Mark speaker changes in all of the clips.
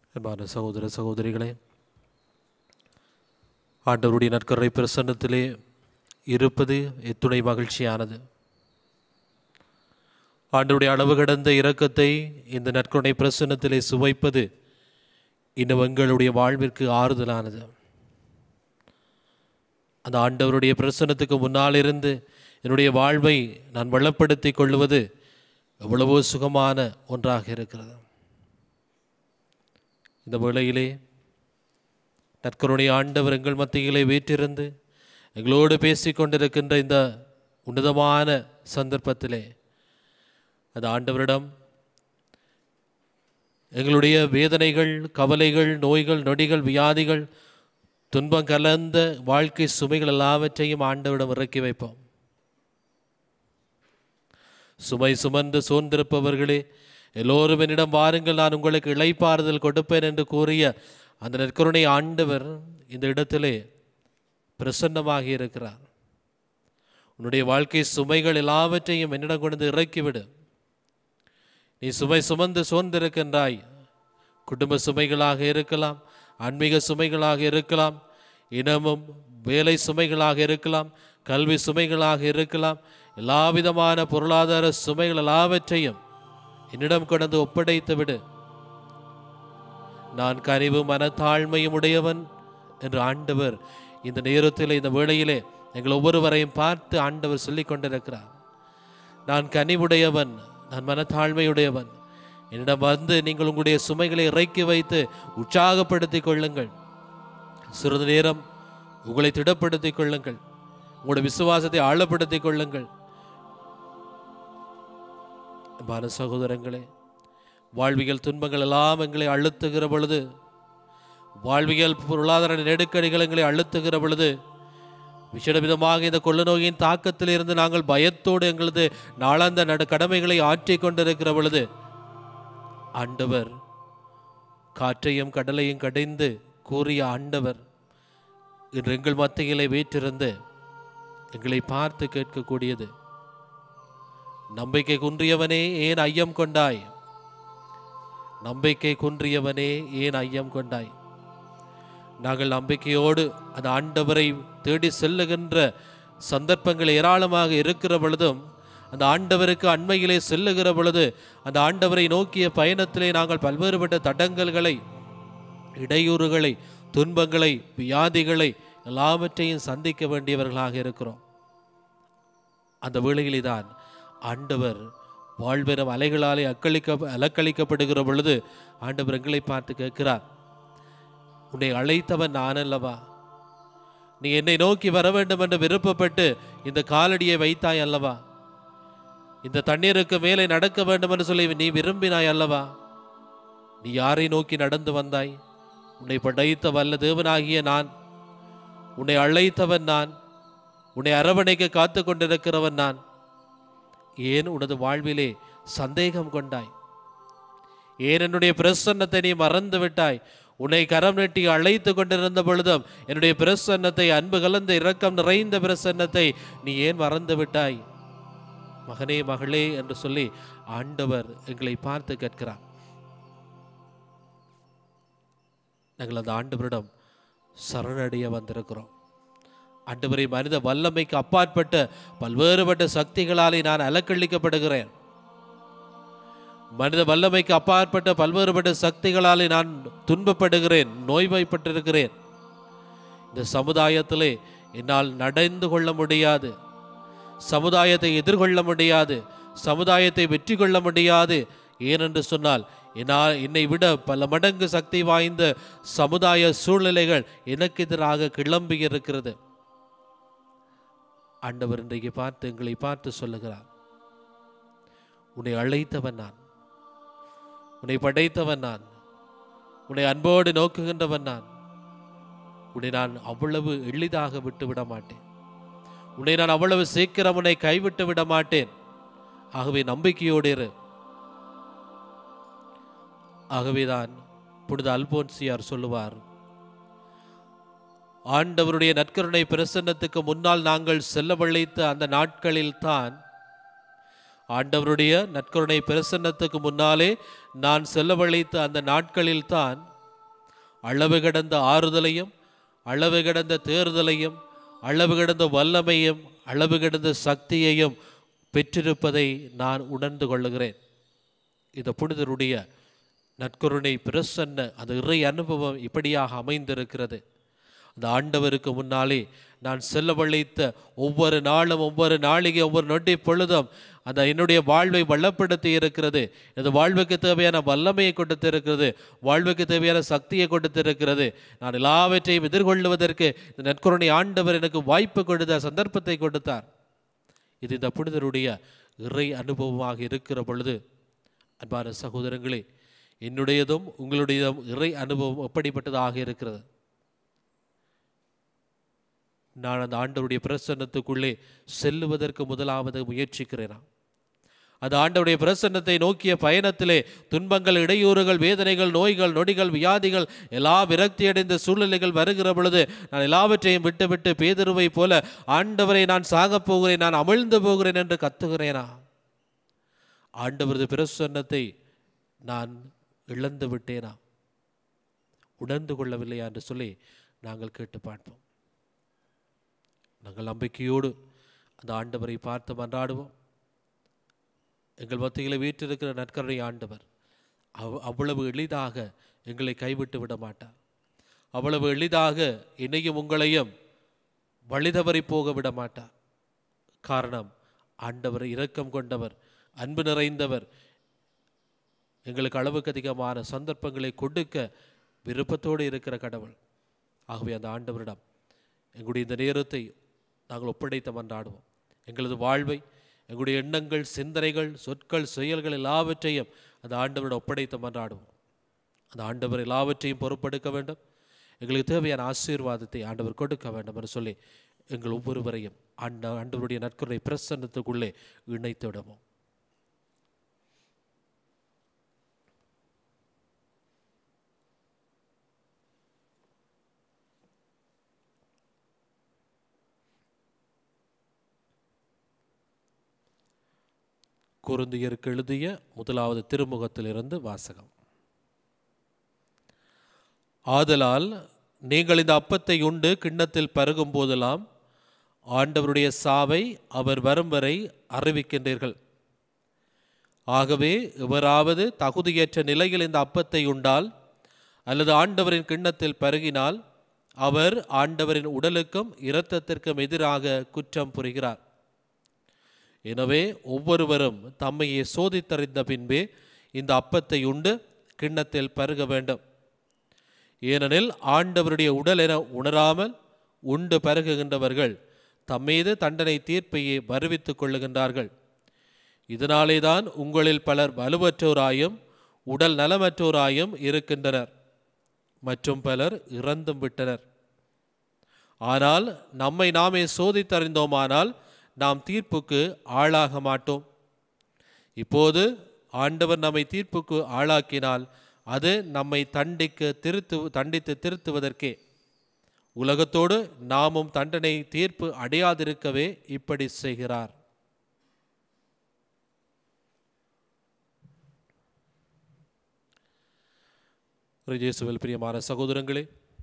Speaker 1: அன்பான சகோதர சகோதரிகளே ஆண்டவருடைய நற்கரை பிரசன்னத்திலே இருப்பது எத்துணை மகிழ்ச்சியானது ஆண்டவருடைய அளவு கடந்த இரக்கத்தை இந்த நற்கருணை பிரசன்னத்திலே சுவைப்பது இன்னும் எங்களுடைய வாழ்விற்கு ஆறுதலானது அந்த ஆண்டவருடைய பிரசன்னத்துக்கு முன்னால் இருந்து என்னுடைய வாழ்வை நான் வளப்படுத்திக் கொள்வது எவ்வளவோ சுகமான ஒன்றாக இருக்கிறது இந்த வேளையிலே நற்கருடைய ஆண்டவர் எங்கள் மத்தியிலே வீற்றிருந்து எங்களோடு பேசிக் கொண்டிருக்கின்ற இந்த உன்னதமான சந்தர்ப்பத்திலே அந்த ஆண்டவரிடம் எங்களுடைய வேதனைகள் கவலைகள் நோய்கள் நொடிகள் வியாதிகள் துன்பம் கலந்த வாழ்க்கை சுமைகள் எல்லாவற்றையும் ஆண்டவரிடம் இறக்கி வைப்போம் சுமை சுமந்து சோர்ந்திருப்பவர்களே எல்லோரும் என்னிடம் வாருங்கள் நான் உங்களுக்கு இளைப்பாறுதல் கொடுப்பேன் என்று கூறிய அந்த நற்கருணை ஆண்டவர் இந்த இடத்திலே பிரசன்னமாகி இருக்கிறார் உன்னுடைய வாழ்க்கை சுமைகள் எல்லாவற்றையும் என்னிடம் கொண்டு இறக்கிவிடு நீ சுமை சுமந்து சோர்ந்திருக்கின்றாய் குடும்ப சுமைகளாக இருக்கலாம் ஆன்மீக சுமைகளாக இருக்கலாம் இனமும் வேலை சுமைகளாக இருக்கலாம் கல்வி சுமைகளாக இருக்கலாம் எல்லா விதமான பொருளாதார சுமைகள் எல்லாவற்றையும் என்னிடம் கொண்டு ஒப்படைத்து விடு நான் கனிவு மனத்தாழ்மையும் உடையவன் என்று ஆண்டவர் இந்த நேரத்தில் இந்த வேளையிலே எங்கள் ஒவ்வொருவரையும் பார்த்து ஆண்டவர் சொல்லிக் கொண்டிருக்கிறார் நான் கனிவுடையவன் நான் மனத்தாழ்மையுடையவன் என்னிடம் வந்து நீங்கள் உங்களுடைய சுமைகளை இறக்கி வைத்து உற்சாகப்படுத்திக் கொள்ளுங்கள் சிறிது நேரம் உங்களை திடப்படுத்திக் கொள்ளுங்கள் உங்களுடைய விசுவாசத்தை ஆழப்படுத்திக் கொள்ளுங்கள் பால சகோதரங்களே வாழ்வியல் துன்பங்கள் எல்லாம் எங்களை அழுத்துகிற பொழுது வாழ்வியல் பொருளாதார நெருக்கடிகள் எங்களை அழுத்துகிற பொழுது விசேட விதமாக இந்த கொள்ள நோயின் தாக்கத்தில் இருந்து நாங்கள் பயத்தோடு எங்களது நாளாந்த நடு கடமைகளை ஆற்றிக் கொண்டிருக்கிற பொழுது ஆண்டவர் காற்றையும் கடலையும் கடைந்து கூறிய ஆண்டவர் இன்று எங்கள் மத்தியிலே வீற்றிருந்து எங்களை பார்த்து கேட்கக்கூடியது நம்பிக்கை குன்றியவனே ஏன் ஐயம் கொண்டாய் நம்பிக்கை குன்றியவனே ஏன் ஐயம் கொண்டாய் நாங்கள் நம்பிக்கையோடு அந்த ஆண்டவரை தேடி செல்லுகின்ற சந்தர்ப்பங்கள் ஏராளமாக இருக்கிற பொழுதும் அந்த ஆண்டவருக்கு அண்மையிலே செல்லுகிற பொழுது அந்த ஆண்டவரை நோக்கிய பயணத்திலே நாங்கள் பல்வேறுபட்ட தடங்கல்களை இடையூறுகளை துன்பங்களை வியாதிகளை எல்லாவற்றையும் சந்திக்க வேண்டியவர்களாக இருக்கிறோம் அந்த வேளையிலே தான் ஆண்டவர் வாழ்வெறும் அலைகளாலே அக்களிக்க அலக்களிக்கப்படுகிற பொழுது ஆண்டவர் எங்களை பார்த்து கேட்கிறார் உன்னை அழைத்தவன் நான் அல்லவா நீ என்னை நோக்கி வர வேண்டும் என்று விருப்பப்பட்டு இந்த காலடியை வைத்தாய் அல்லவா இந்த தண்ணீருக்கு மேலே நடக்க வேண்டும் என்று சொல்லி நீ விரும்பினாய் அல்லவா நீ யாரை நோக்கி நடந்து வந்தாய் உன்னை படைத்த வல்ல தேவனாகிய நான் உன்னை அழைத்தவன் நான் உன்னை அரவணைக்க காத்து கொண்டிருக்கிறவன் நான் ஏன் உனது வாழ்விலே சந்தேகம் கொண்டாய் ஏன் என்னுடைய பிரசன்னத்தை நீ மறந்து விட்டாய் உன்னை கரம் நீட்டி அழைத்து கொண்டிருந்த பொழுதும் என்னுடைய பிரசன்னத்தை அன்பு கலந்த இரக்கம் நிறைந்த பிரசன்னத்தை நீ ஏன் மறந்து விட்டாய் மகனே மகளே என்று சொல்லி ஆண்டவர் எங்களை பார்த்து கேட்கிறார் நாங்கள் அந்த ஆண்டவரிடம் சரணடைய வந்திருக்கிறோம் ஆண்டவரை மனித வல்லமைக்கு அப்பாற்பட்ட பல்வேறுபட்ட சக்திகளாலே நான் அலக்கழிக்கப்படுகிறேன் மனித வல்லமைக்கு அப்பாற்பட்ட பல்வேறுபட்ட சக்திகளாலே நான் துன்பப்படுகிறேன் நோய்வாய்ப்பட்டிருக்கிறேன் இந்த சமுதாயத்திலே என்னால் நடந்து கொள்ள முடியாது சமுதாயத்தை எதிர்கொள்ள முடியாது சமுதாயத்தை வெற்றி கொள்ள முடியாது ஏனென்று சொன்னால் என்னால் என்னை விட பல மடங்கு சக்தி வாய்ந்த சமுதாய சூழ்நிலைகள் எனக்கு எதிராக கிளம்பி இருக்கிறது ஆண்டவர் இன்றைக்கு பார்த்து எங்களை பார்த்து சொல்லுகிறார் உன்னை அழைத்தவன் நான் உன்னை படைத்தவன் நான் உன்னை அன்போடு நோக்குகின்றவன் நான் உன்னை நான் அவ்வளவு எளிதாக விட்டு விட மாட்டேன் உன்னை நான் அவ்வளவு சீக்கிரம் உன்னை கைவிட்டு விட மாட்டேன் ஆகவே நம்பிக்கையோடு இரு ஆகவேதான் புனித அல்போன்சியார் சொல்லுவார் ஆண்டவருடைய நற்கருணை பிரசன்னத்துக்கு முன்னால் நாங்கள் செல்லவழைத்த அந்த நாட்களில் தான் ஆண்டவருடைய நற்கருணை பிரசன்னத்துக்கு முன்னாலே நான் செல்லவழைத்த அந்த நாட்களில் தான் அளவு கடந்த ஆறுதலையும் அளவு கடந்த தேறுதலையும் அளவு கடந்த வல்லமையும் அளவு கடந்த சக்தியையும் பெற்றிருப்பதை நான் உணர்ந்து கொள்ளுகிறேன் இந்த புனிதருடைய நற்கருணை பிரசன்ன அந்த இறை அனுபவம் இப்படியாக அமைந்திருக்கிறது அந்த ஆண்டவருக்கு முன்னாலே நான் செல்லவழைத்த ஒவ்வொரு நாளும் ஒவ்வொரு நாளிகை ஒவ்வொரு நொடி பொழுதும் அந்த என்னுடைய வாழ்வை வளப்படுத்தி இருக்கிறது எனது வாழ்வுக்கு தேவையான வல்லமையை கொடுத்திருக்கிறது வாழ்வுக்கு தேவையான சக்தியை கொடுத்திருக்கிறது நான் எல்லாவற்றையும் எதிர்கொள்வதற்கு இந்த நற்கருணை ஆண்டவர் எனக்கு வாய்ப்பு கொடுத்த சந்தர்ப்பத்தை கொடுத்தார் இது இந்த புனிதருடைய இறை அனுபவமாக இருக்கிற பொழுது அன்பான சகோதரங்களே என்னுடையதும் உங்களுடையதும் இறை அனுபவம் எப்படிப்பட்டதாக இருக்கிறது நான் அந்த ஆண்டவருடைய பிரசன்னத்துக்குள்ளே செல்லுவதற்கு முதலாவது முயற்சிக்கிறேனா அந்த ஆண்டவருடைய பிரசன்னத்தை நோக்கிய பயணத்திலே துன்பங்கள் இடையூறுகள் வேதனைகள் நோய்கள் நொடிகள் வியாதிகள் எல்லா விரக்தியடைந்த சூழ்நிலைகள் வருகிற பொழுது நான் எல்லாவற்றையும் விட்டுவிட்டு பேதுருவை போல ஆண்டவரை நான் சாகப் போகிறேன் நான் அமிழ்ந்து போகிறேன் என்று கத்துகிறேனா ஆண்டவரது பிரசன்னத்தை நான் இழந்து விட்டேனா உணர்ந்து கொள்ளவில்லையா என்று சொல்லி நாங்கள் கேட்டு பார்ப்போம் நாங்கள் நம்பிக்கையோடு அந்த ஆண்டவரை பார்த்து மன்றாடுவோம் எங்கள் மத்தியில் வீற்றிருக்கிற நற்கருணை ஆண்டவர் அவ் அவ்வளவு எளிதாக எங்களை கைவிட்டு விட மாட்டார் அவ்வளவு எளிதாக என்னையும் உங்களையும் வழிதவறி போக விட மாட்டார் காரணம் ஆண்டவர் இரக்கம் கொண்டவர் அன்பு நிறைந்தவர் எங்களுக்கு அளவுக்கு அதிகமான சந்தர்ப்பங்களை கொடுக்க விருப்பத்தோடு இருக்கிற கடவுள் ஆகவே அந்த ஆண்டவரிடம் எங்களுடைய இந்த நேரத்தை நாங்கள் ஒப்படைத்த மன்றாடுவோம் எங்களது வாழ்வை எங்களுடைய எண்ணங்கள் சிந்தனைகள் சொற்கள் செயல்கள் எல்லாவற்றையும் அந்த ஆண்டவரிடம் ஒப்படைத்த மன்றாடுவோம் அந்த ஆண்டவர் எல்லாவற்றையும் பொறுப்பெடுக்க வேண்டும் எங்களுக்கு தேவையான ஆசீர்வாதத்தை ஆண்டவர் கொடுக்க வேண்டும் என்று சொல்லி எங்கள் ஒவ்வொருவரையும் ஆண்ட ஆண்டவருடைய நற்கருணை பிரசன்னத்துக்குள்ளே இணைத்து விடுவோம் குருந்தியருக்கு எழுதிய முதலாவது திருமுகத்திலிருந்து வாசகம் ஆதலால் நீங்கள் இந்த அப்பத்தை உண்டு கிண்ணத்தில் பருகும் போதெல்லாம் ஆண்டவருடைய சாவை அவர் வரும் வரை அறிவிக்கின்றீர்கள் ஆகவே எவராவது தகுதியற்ற நிலையில் இந்த அப்பத்தை உண்டால் அல்லது ஆண்டவரின் கிண்ணத்தில் பருகினால் அவர் ஆண்டவரின் உடலுக்கும் இரத்தத்திற்கும் எதிராக குற்றம் புரிகிறார் எனவே ஒவ்வொருவரும் தம்மையே சோதித்தறிந்த பின்பே இந்த அப்பத்தை உண்டு கிண்ணத்தில் பருக வேண்டும் ஏனெனில் ஆண்டவருடைய உடல் என உணராமல் உண்டு பருகுகின்றவர்கள் தம்மீது தண்டனை தீர்ப்பையே வருவித்துக் கொள்ளுகின்றார்கள் இதனாலே தான் உங்களில் பலர் வலுவற்றோராயும் உடல் நலமற்றோராயும் இருக்கின்றனர் மற்றும் பலர் இறந்தும் விட்டனர் ஆனால் நம்மை நாமே சோதித்தறிந்தோமானால் நாம் தீர்ப்புக்கு ஆளாக மாட்டோம் இப்போது ஆண்டவர் நம்மை தீர்ப்புக்கு ஆளாக்கினால் அது நம்மை தண்டிக்க திருத்து தண்டித்து திருத்துவதற்கே உலகத்தோடு நாமும் தண்டனை தீர்ப்பு அடையாதிருக்கவே இப்படி செய்கிறார் இயேசுவில் பிரியமான சகோதரங்களே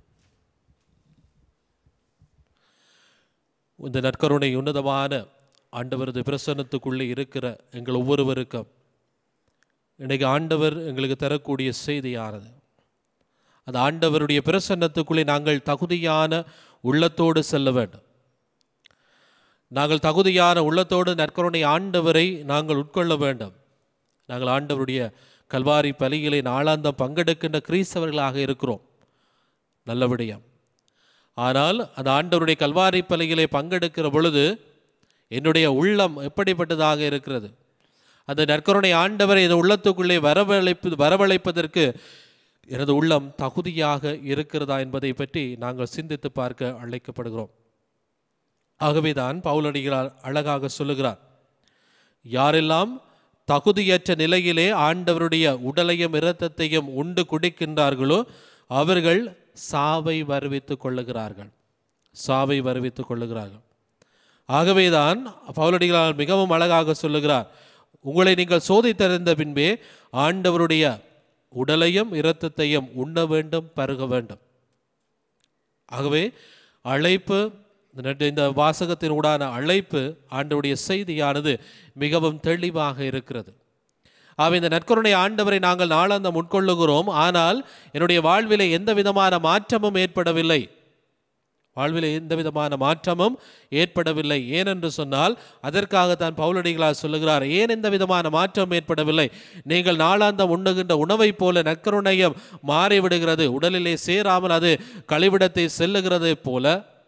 Speaker 1: இந்த நற்கருணை உன்னதமான ஆண்டவரது பிரசன்னத்துக்குள்ளே இருக்கிற எங்கள் ஒவ்வொருவருக்கும் இன்னைக்கு ஆண்டவர் எங்களுக்கு தரக்கூடிய செய்தியானது அந்த ஆண்டவருடைய பிரசன்னத்துக்குள்ளே நாங்கள் தகுதியான உள்ளத்தோடு செல்ல வேண்டும் நாங்கள் தகுதியான உள்ளத்தோடு நற்கருணை ஆண்டவரை நாங்கள் உட்கொள்ள வேண்டும் நாங்கள் ஆண்டவருடைய கல்வாரி பலியிலே நாளாந்தம் பங்கெடுக்கின்ற கிறிஸ்தவர்களாக இருக்கிறோம் நல்ல விடயம் ஆனால் அந்த ஆண்டவருடைய கல்வாரி பலியிலே பங்கெடுக்கிற பொழுது என்னுடைய உள்ளம் எப்படிப்பட்டதாக இருக்கிறது அந்த நற்கருணை ஆண்டவரை இந்த உள்ளத்துக்குள்ளே வரவழைப்பு வரவழைப்பதற்கு எனது உள்ளம் தகுதியாக இருக்கிறதா என்பதை பற்றி நாங்கள் சிந்தித்து பார்க்க அழைக்கப்படுகிறோம் ஆகவேதான் பவுலடிகளார் அழகாக சொல்லுகிறார் யாரெல்லாம் தகுதியற்ற நிலையிலே ஆண்டவருடைய உடலையும் இரத்தத்தையும் உண்டு குடிக்கின்றார்களோ அவர்கள் சாவை வருவித்துக் கொள்ளுகிறார்கள் சாவை வருவித்துக் கொள்ளுகிறார்கள் ஆகவேதான் பவுலடிகளார் மிகவும் அழகாக சொல்லுகிறார் உங்களை நீங்கள் சோதித்தறிந்த பின்பே ஆண்டவருடைய உடலையும் இரத்தத்தையும் உண்ண வேண்டும் பருக வேண்டும் ஆகவே அழைப்பு இந்த- இந்த வாசகத்தின் ஊடான அழைப்பு ஆண்டவருடைய செய்தியானது மிகவும் தெளிவாக இருக்கிறது ஆக இந்த நற்கருணை ஆண்டவரை நாங்கள் நாளாந்தம் உட்கொள்ளுகிறோம் ஆனால் என்னுடைய வாழ்விலே எந்த விதமான மாற்றமும் ஏற்படவில்லை வாழ்விலே எந்த விதமான மாற்றமும் ஏற்படவில்லை ஏனென்று சொன்னால் அதற்காகத்தான் பவுலடிகளார் சொல்லுகிறார் ஏன் எந்த விதமான மாற்றம் ஏற்படவில்லை நீங்கள் நாளாந்தம் உண்ணுகின்ற உணவைப் போல நற்கருணையம் மாறிவிடுகிறது உடலிலே சேராமல் அது கழிவிடத்தை செல்லுகிறது போல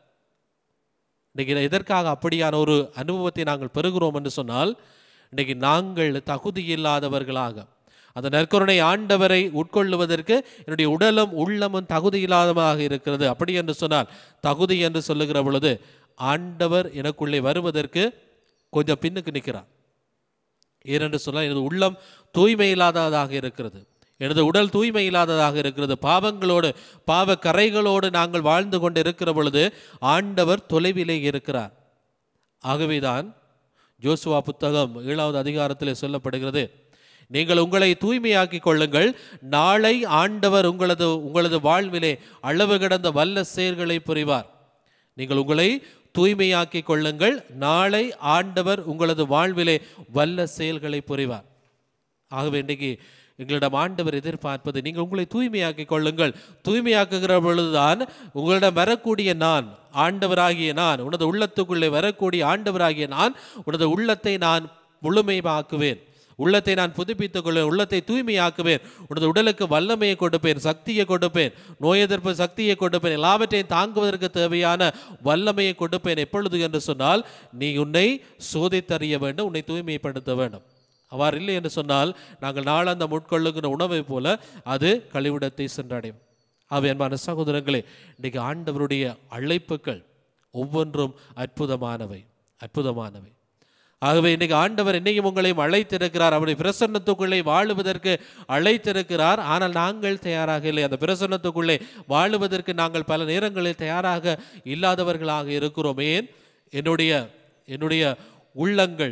Speaker 1: இன்றைக்கி எதற்காக அப்படியான ஒரு அனுபவத்தை நாங்கள் பெறுகிறோம் என்று சொன்னால் இன்றைக்கு நாங்கள் தகுதியில்லாதவர்களாக அந்த நற்கருணை ஆண்டவரை உட்கொள்ளுவதற்கு என்னுடைய உடலும் உள்ளமும் தகுதியில்லாததாக இருக்கிறது அப்படி என்று சொன்னால் தகுதி என்று சொல்லுகிற பொழுது ஆண்டவர் எனக்குள்ளே வருவதற்கு கொஞ்சம் பின்னுக்கு நிற்கிறார் ஏனென்று சொன்னால் எனது உள்ளம் தூய்மை இல்லாததாக இருக்கிறது எனது உடல் தூய்மை இல்லாததாக இருக்கிறது பாவங்களோடு பாவ கரைகளோடு நாங்கள் வாழ்ந்து கொண்டு இருக்கிற பொழுது ஆண்டவர் தொலைவிலே இருக்கிறார் ஆகவேதான் ஜோசுவா புத்தகம் ஏழாவது அதிகாரத்திலே சொல்லப்படுகிறது நீங்கள் உங்களை தூய்மையாக்கிக் கொள்ளுங்கள் நாளை ஆண்டவர் உங்களது உங்களது வாழ்விலே அளவு கடந்த வல்ல செயல்களை புரிவார் நீங்கள் உங்களை தூய்மையாக்கிக் கொள்ளுங்கள் நாளை ஆண்டவர் உங்களது வாழ்விலே வல்ல செயல்களை புரிவார் ஆகவே இன்றைக்கு எங்களிடம் ஆண்டவர் எதிர்பார்ப்பது நீங்கள் உங்களை தூய்மையாக்கிக் கொள்ளுங்கள் தூய்மையாக்குகிற பொழுதுதான் உங்களிடம் வரக்கூடிய நான் ஆண்டவராகிய நான் உனது உள்ளத்துக்குள்ளே வரக்கூடிய ஆண்டவராகிய நான் உனது உள்ளத்தை நான் முழுமையாக்குவேன் உள்ளத்தை நான் புதுப்பித்துக் கொள்வேன் உள்ளத்தை தூய்மையாக்குவேன் உனது உடலுக்கு வல்லமையை கொடுப்பேன் சக்தியை கொடுப்பேன் நோய் எதிர்ப்பு சக்தியை கொடுப்பேன் எல்லாவற்றையும் தாங்குவதற்கு தேவையான வல்லமையை கொடுப்பேன் எப்பொழுது என்று சொன்னால் நீ உன்னை சோதித்தறிய வேண்டும் உன்னை தூய்மைப்படுத்த வேண்டும் அவ்வாறு இல்லை என்று சொன்னால் நாங்கள் நாளாந்த உட்கொள்ளுகிற உணவைப் போல அது கழிவிடத்தை சென்றடையும் ஆகவே அன்பான சகோதரங்களே இன்றைக்கு ஆண்டவருடைய அழைப்புகள் ஒவ்வொன்றும் அற்புதமானவை அற்புதமானவை ஆகவே இன்னைக்கு ஆண்டவர் என்னையும் உங்களையும் அழைத்திருக்கிறார் அவருடைய பிரசன்னத்துக்குள்ளே வாழுவதற்கு அழைத்திருக்கிறார் ஆனால் நாங்கள் தயாராக இல்லை அந்த பிரசன்னத்துக்குள்ளே வாழுவதற்கு நாங்கள் பல நேரங்களில் தயாராக இல்லாதவர்களாக இருக்கிறோம் ஏன் என்னுடைய என்னுடைய உள்ளங்கள்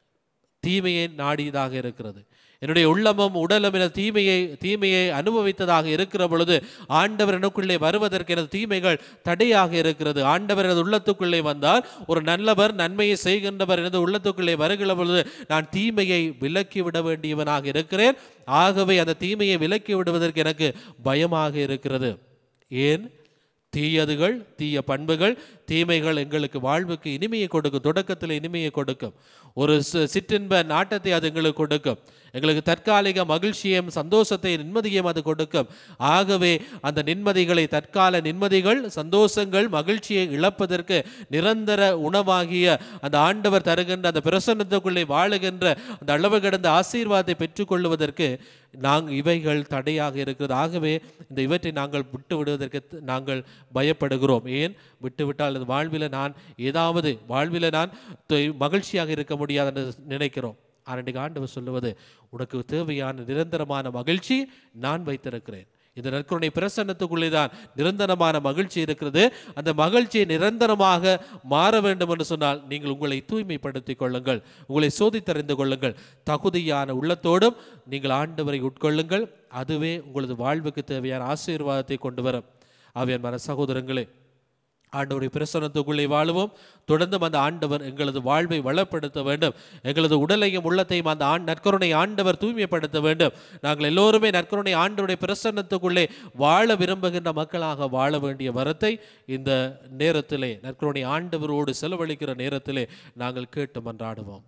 Speaker 1: தீமையை நாடியதாக இருக்கிறது என்னுடைய உள்ளமும் உடலும் என தீமையை தீமையை அனுபவித்ததாக இருக்கிற பொழுது ஆண்டவர் எனக்குள்ளே வருவதற்கு எனது தீமைகள் தடையாக இருக்கிறது ஆண்டவர் எனது உள்ளத்துக்குள்ளே வந்தால் ஒரு நல்லவர் நன்மையை செய்கின்றவர் எனது உள்ளத்துக்குள்ளே வருகிற பொழுது நான் தீமையை விலக்கி விட வேண்டியவனாக இருக்கிறேன் ஆகவே அந்த தீமையை விலக்கி விடுவதற்கு எனக்கு பயமாக இருக்கிறது ஏன் தீயதுகள் தீய பண்புகள் தீமைகள் எங்களுக்கு வாழ்வுக்கு இனிமையை கொடுக்கும் தொடக்கத்தில் இனிமையை கொடுக்கும் ஒரு சி- சிற்றின்ப நாட்டத்தை அது எங்களுக்கு கொடுக்கும் எங்களுக்கு தற்காலிக மகிழ்ச்சியையும் சந்தோஷத்தை நிம்மதியையும் அது கொடுக்கும் ஆகவே அந்த நிம்மதிகளை தற்கால நிம்மதிகள் சந்தோஷங்கள் மகிழ்ச்சியை இழப்பதற்கு நிரந்தர உணவாகிய அந்த ஆண்டவர் தருகின்ற அந்த பிரசன்னத்துக்குள்ளே வாழுகின்ற அந்த அளவு கடந்த ஆசீர்வாதத்தை பெற்றுக்கொள்வதற்கு நாங்கள் இவைகள் தடையாக இருக்கிறது ஆகவே இந்த இவற்றை நாங்கள் விட்டு விடுவதற்கு த- நாங்கள் பயப்படுகிறோம் ஏன் விட்டுவிட்டால் அது வாழ்வில் நான் ஏதாவது வாழ்வில் நான் தொ- மகிழ்ச்சியாக இருக்க முடியாது என்று நினைக்கிறோம் ஆனால் இன்றைக்கு ஆண்டவர் சொல்லுவது உனக்கு தேவையான நிரந்தரமான மகிழ்ச்சி நான் வைத்திருக்கிறேன் இந்த நற்கருணை பிரசன்னத்துக்குள்ளே தான் நிரந்தரமான மகிழ்ச்சி இருக்கிறது அந்த மகிழ்ச்சியை நிரந்தரமாக மாற வேண்டும் என்று சொன்னால் நீங்கள் உங்களை தூய்மைப்படுத்திக் கொள்ளுங்கள் உங்களை சோதித்தறிந்து கொள்ளுங்கள் தகுதியான உள்ளத்தோடும் நீங்கள் ஆண்டவரை உட்கொள்ளுங்கள் அதுவே உங்களது வாழ்வுக்கு தேவையான ஆசீர்வாதத்தை கொண்டு வரும் ஆவியான் மன சகோதரங்களே ஆண்டவருடைய பிரசன்னத்துக்குள்ளே வாழுவோம் தொடர்ந்தும் அந்த ஆண்டவர் எங்களது வாழ்வை வளப்படுத்த வேண்டும் எங்களது உடலையும் உள்ளத்தையும் அந்த ஆண் நற்கருணை ஆண்டவர் தூய்மைப்படுத்த வேண்டும் நாங்கள் எல்லோருமே நற்கருணை ஆண்டவருடைய பிரசன்னத்துக்குள்ளே வாழ விரும்புகின்ற மக்களாக வாழ வேண்டிய வரத்தை இந்த நேரத்திலே நற்கருணை ஆண்டவரோடு செலவழிக்கிற நேரத்திலே நாங்கள் கேட்டு மன்றாடுவோம்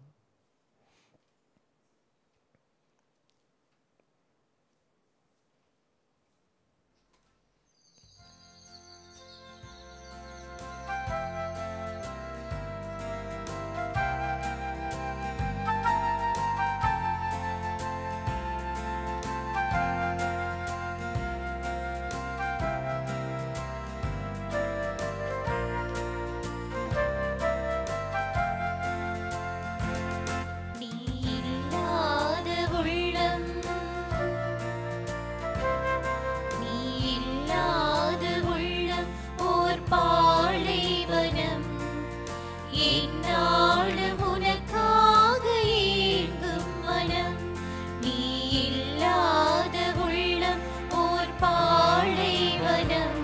Speaker 2: மனம்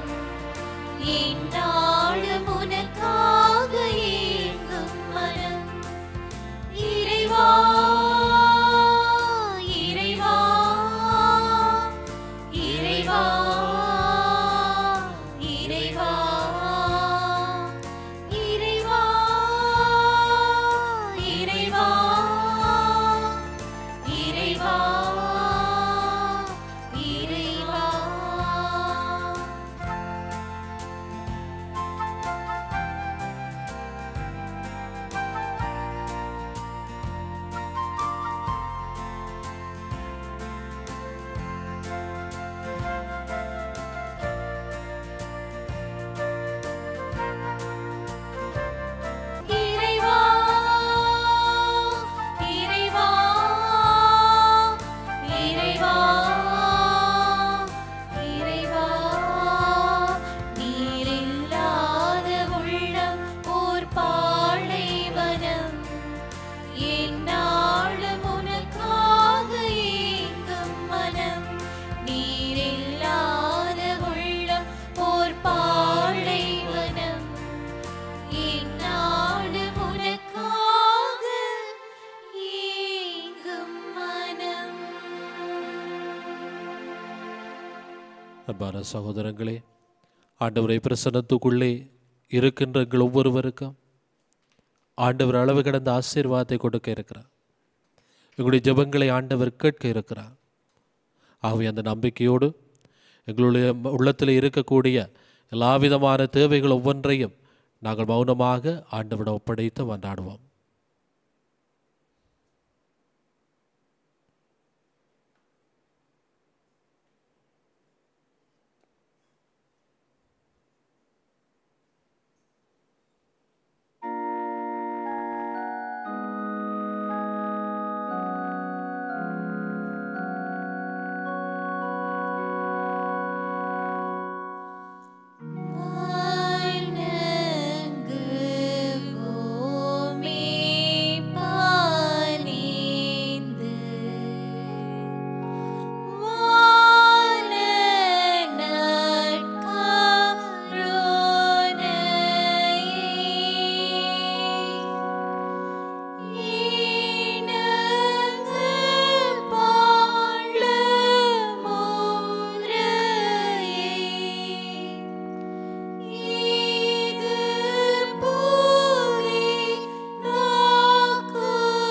Speaker 2: இந்நாளும் உனக்காக ஏங்கும் மனம் இறைவா இறைவா இறைவா இறைவா இறைவா இறைவா இறைவா இறைவா இறைவா இறைவா இறைவா இறைவா நீரில்லாத உள்ளம் ஓர் பாலைவனம் எந்நாளும் உனக்காக ஏங்கும் மனம் நீரில்லாத உள்ளம் ஓர் பாலைவனம் இந்நாளும் உனக்காக ஏங்கும் மனம்
Speaker 1: அன்பான சகோதரங்களே ஆண்டவரை பிரசன்னத்துக்குள்ளே இருக்கின்ற எங்கள் ஒவ்வொருவருக்கும் ஆண்டவர் அளவு கடந்த ஆசீர்வாதத்தை கொடுக்க இருக்கிறார் எங்களுடைய ஜெபங்களை ஆண்டவர் கேட்க இருக்கிறார் ஆகவே அந்த நம்பிக்கையோடு எங்களுடைய உள்ளத்தில் இருக்கக்கூடிய எல்லா விதமான தேவைகள் ஒவ்வொன்றையும் நாங்கள் மௌனமாக ஆண்டவரிடம் ஒப்படைத்து மன்றாடுவோம்
Speaker 2: வானங்கு பூமி பணிந்து வான நற்கருணையே இணங்கு பாழ இது பூரி நாக்குமே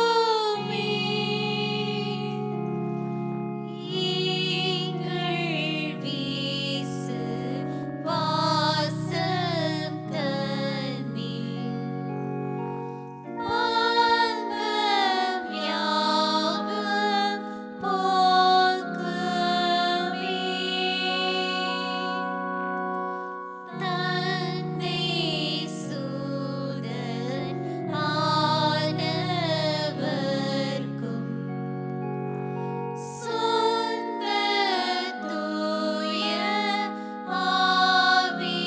Speaker 2: ஈங்கள் வீசு வாசம் தன்னில் பாங்கம் யாவும் போக்குமே தந்தை சூதன் ஆனவர்க்கும் சொந்த தூய ஆவிக்கும்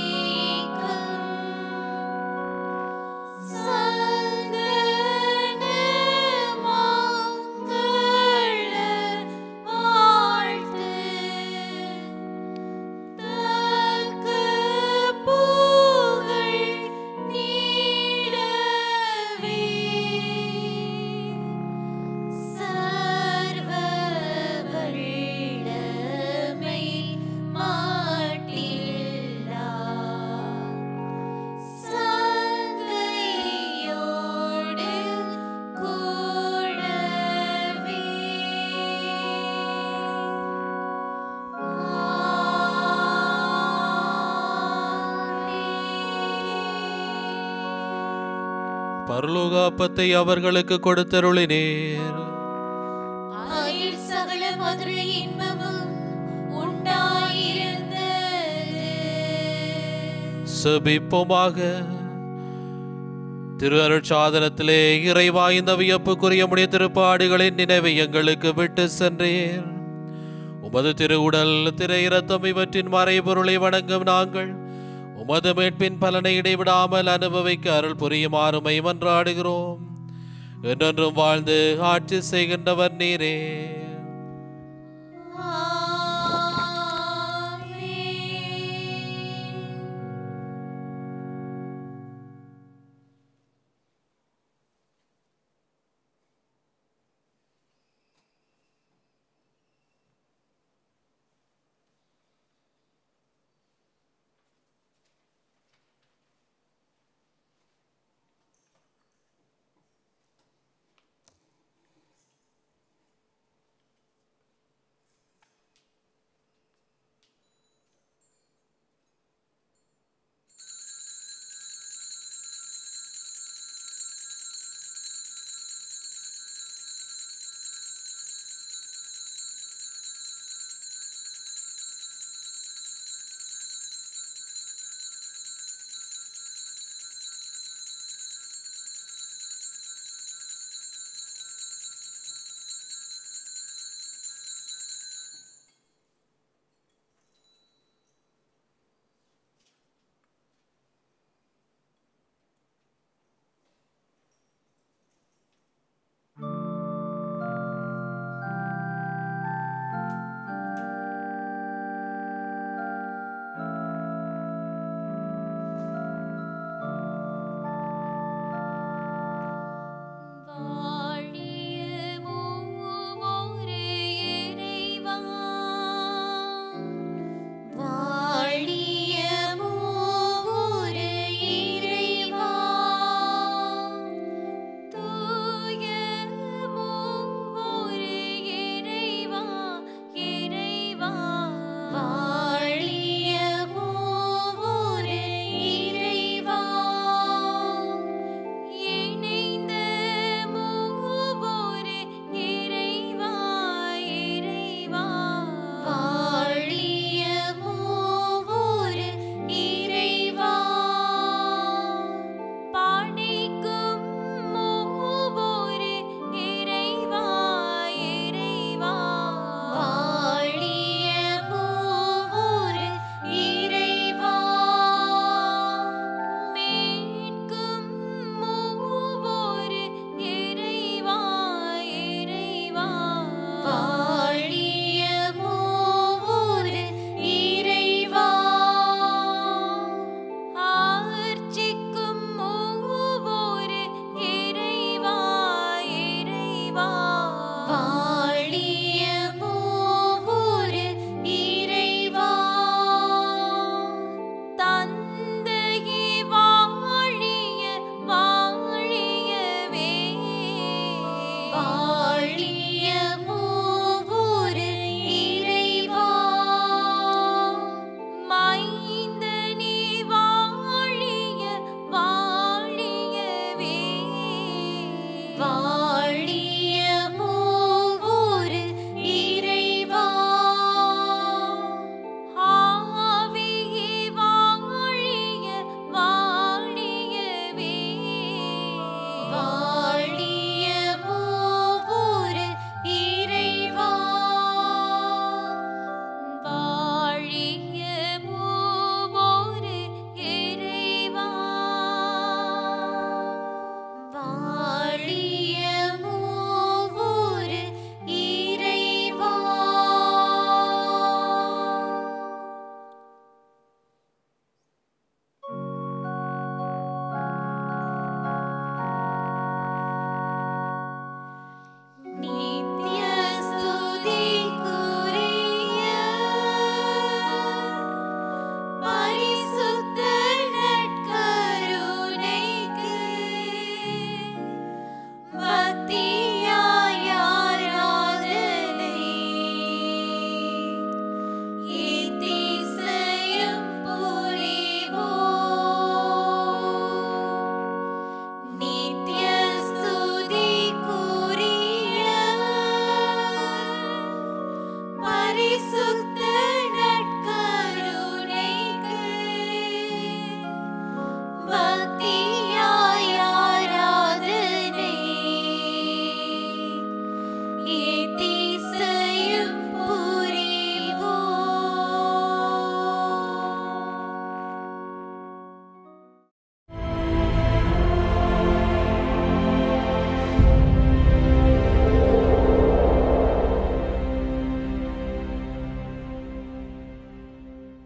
Speaker 2: மாட்டில்லா சங்கையோடு கூடவே
Speaker 1: பரலோகாப்பத்தை அவர்களுக்கு கொடுத்தருளினேர்
Speaker 2: அதில் சகல மதுர இன்பமும் உண்டாயிருந்தது
Speaker 1: செபிப்போமாக திரு அருட்சாதனத்திலே இறைவா இந்த வியப்புக்குரிய முடிய திருப்பாடுகளின் நினைவை எங்களுக்கு விட்டு சென்றேன் உமது திரு உடல் திரு இரத்தம் இவற்றின் மறைபொருளை வணங்கும் நாங்கள் உமது மீட்பின் பலனை இடைவிடாமல் அனுபவிக்க அருள் புரியுமாறுமை மன்றாடுகிறோம் என்றென்றும் வாழ்ந்து ஆட்சி செய்கின்றவர் நீரே